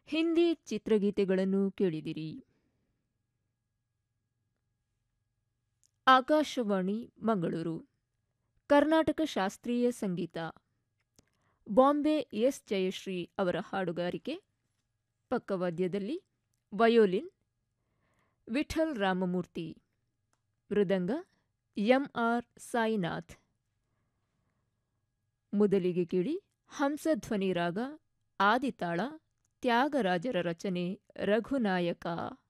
ಹಿಂದಿ ಚಿತ್ರಗೀತೆಗಳನ್ನು ಕೇಳಿದಿರಿ ಆಕಾಶವಾಣಿ ಮಂಗಳೂರು ಕರ್ನಾಟಕ ಶಾಸ್ತ್ರೀಯ ಸಂಗೀತ ಬಾಂಬೆ ಎಸ್ ಜಯಶ್ರೀ ಅವರ ಹಾಡುಗಾರಿಕೆ ಪಕ್ಕವಾದ್ಯದಲ್ಲಿ ವಯೋಲಿನ್ ವಿಠಲ್ ರಾಮಮೂರ್ತಿ ಮೃದಂಗ ಎಂಆರ್ ಸಾಯಿನಾಥ್ ಮೊದಲಿಗೆ ಕೇಳಿ ಹಂಸಧ್ವನಿ ರಾಗ ಆದಿತಾಳ ತ್ಯಾಗರಾಜರ ರಚನೆ ರಘುನಾಯಕ